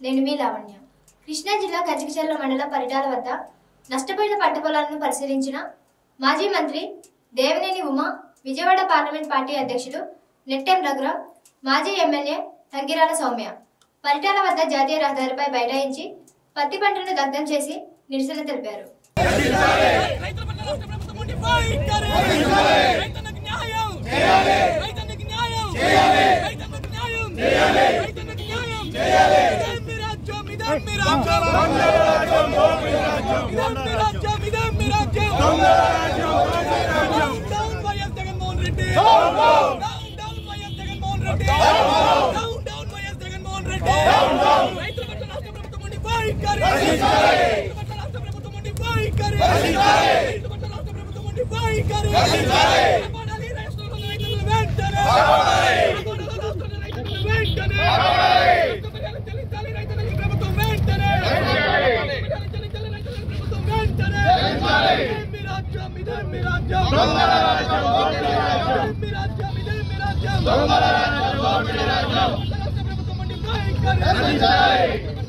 నేను మీ లావణ్య కృష్ణా జిల్లా కచికచర్ల మండల పరిటాల వద్ద నష్టపోయిన పంట పొలాలను పరిశీలించిన మాజీ మంత్రి దేవినేని ఉమా విజయవాడ పార్లమెంట్ పార్టీ అధ్యక్షుడు నెట్టెం రఘురాం మాజీ ఎమ్మెల్యే తంగిరాల సౌమ్య పరిటాల వద్ద జాతీయ రహదారిపై బైఠాయించి పత్తి పంటను దగ్ధం చేసి నిరసన తెలిపారు రైతుల పట్ల రాష్ట్ర ప్రభుత్వం ఉండి పోయించాలి. రైతన్నకు న్యాయం రైతన్నకు న్యాయం రైతన్నకు న్యాయం రైతన్నకు న్యాయం ఇదేం మీ రాజ్యం ఇదేం మీ రాజ్యం ఇదేం మీ రాజ్యం ఇదేం మీ రాజ్యం down down YS Jaganmohan Reddy down down YS Jaganmohan Reddy down down YS Jaganmohan Reddy రైతుల పట్ల రాష్ట్ర ప్రభుత్వం ఉండి పోయించాలి. రైతుల పట్ల రాష్ట్ర ప్రభుత్వం ఉండి పోయించాలి. రైతుల పట్ల రాష్ట్ర ప్రభుత్వం ఉండి పోయించాలి. కాపాడాలి రాష్ట్రంలో రైతులను వెంటనే. కాపాడాలి రాష్ట్రంలో రైతులను వెంటనే. నష్టపరిహారం చెల్లించాలి రైతులకు ప్రభుత్వం వెంటనే. నష్టపరిహారం చెల్లించాలి రైతులకు ప్రభుత్వం వెంటనే. ఇదేం మీ రాజ్యం, ఇదేం మీ రాజ్యం. ఇదేం మీ రాజ్యం, ఇదేం మీ రాజ్యం. రాష్ట్ర ప్రభుత్వం ఉండి పోయించాలి.